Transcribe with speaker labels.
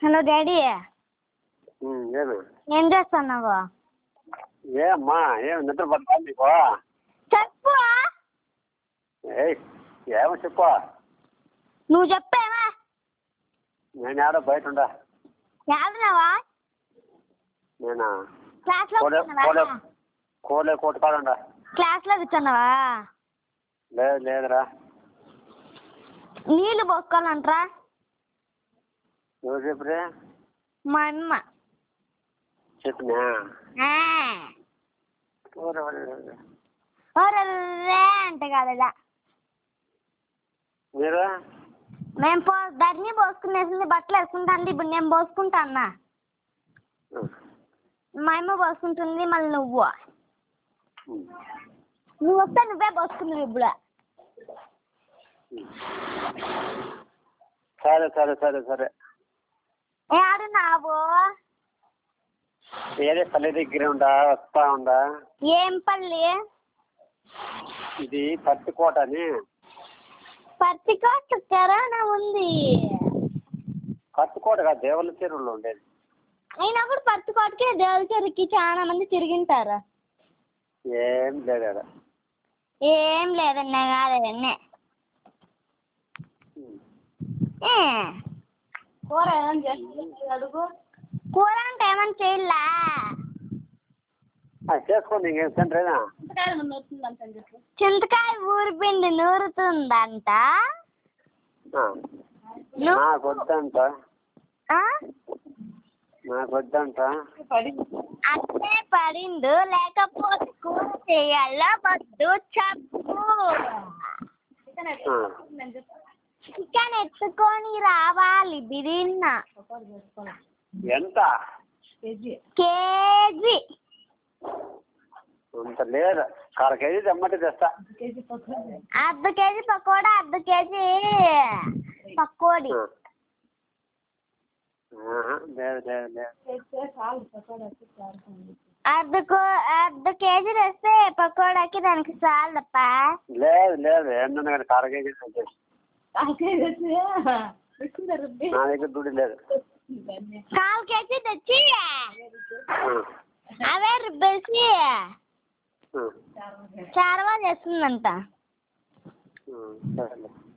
Speaker 1: Hello daddy
Speaker 2: ఉమ్, ఏమి
Speaker 1: ఏం చేస్తున్నావు
Speaker 2: ఏమ్మా ఏం నిద్ర పడతా నీకు
Speaker 1: చెప్పు
Speaker 2: ఏయ్ ఏమో చెప్పు
Speaker 1: నువ్వు చెప్పేవా
Speaker 2: నేను ఆడ బయట ఉండా
Speaker 1: ఏడున్నావా
Speaker 2: నేనా
Speaker 1: క్లాస్లో
Speaker 2: కోలే కోలే
Speaker 1: కూర్చున్నావా
Speaker 2: కోలే కోట కాడుండా
Speaker 1: క్లాస్లో కూర్చున్నావా
Speaker 2: లేదు లేదురా
Speaker 1: నీళ్ళు పోసుకోవాలంటరా
Speaker 2: ఎవరు చెప్పురే
Speaker 1: మా అమ్మ
Speaker 2: చెప్పినా
Speaker 1: ఆ.
Speaker 2: ఊరు, ఊరు, ఊరు.
Speaker 1: ఒర్రే అంటే కాదు
Speaker 2: మీరు
Speaker 1: మేము పో ధరణి పోసుకునేసింది బట్టలు వేసుకుంటాను ఇప్పుడు నేను పోసుకుంటా అన్న
Speaker 2: ఉమ్,
Speaker 1: మా అమ్మ పోసుకుంటుంది మళ్ళీ నువ్వు
Speaker 2: ఉమ్,
Speaker 1: నువ్వు వస్తే నువ్వే పోసుకున్నావు ఇప్పుడు
Speaker 2: ఉమ్. సరే సరే సరే సరే
Speaker 1: ఏడున్నావు
Speaker 2: ఏదే పల్లె దగ్గర ఉండా వస్తా ఉండా
Speaker 1: ఏం పల్లి
Speaker 2: ఇది పత్తికోట అని
Speaker 1: పత్తికోట కరోనా ఉంది
Speaker 2: పత్తికోట కాదు దేవుళ్ళ చెరువులో ఉండేది
Speaker 1: అయినా కూడా పత్తికోటకి దేవుల చెరువుకి చాలా మంది తిరిగింటారు
Speaker 2: ఏం లేదు ఆడ
Speaker 1: ఏం లేదన్నా కాదన్నే
Speaker 2: ఉమ్.
Speaker 1: కూర ఏమని చేస్తుంది అడుగు కూర అంటే ఏమని చేయలా
Speaker 2: ఆ, చేసుకోండి ఇంకేం తింటారేనా
Speaker 1: చింతకాయ ఊరిపిండి నూరుతుందంట
Speaker 2: ఆ.
Speaker 1: ను-
Speaker 2: నాకు వద్దంట
Speaker 1: ఆ?
Speaker 2: నాకు వద్దంట
Speaker 1: అట్టే పడిండు లేకపోతే కూర చేయాలా వద్దు చెప్పు
Speaker 2: ఆ.
Speaker 1: చికెన్ ఎత్తుకొని రావాలి బిరిన్న
Speaker 2: ఎంత
Speaker 1: కేజీ
Speaker 2: అంత లేదు కార కేజీ తెమ్మంటే తెస్తా
Speaker 1: అర్ధ కేజీ పకోడా అర్ధ కేజీ పకోడీ
Speaker 2: ఆ. ఆహా, లేదు లేదు లేదు
Speaker 1: అర్ధ కో- అర్ధ కేజీ తెస్తే పకోడాకి దానికి చాలప్ప
Speaker 2: లేదు లేదు ఏంటన్నా కానీ కార కేజీ తెచ్చేసి. నా దగ్గర దుడి లేదు
Speaker 1: కాల్ కేజీ తెచ్చి
Speaker 2: ఆ.
Speaker 1: అవే రుబ్బేసి
Speaker 2: ఆ.
Speaker 1: చారవా చేస్తుందంట
Speaker 2: ఆ, సరేలే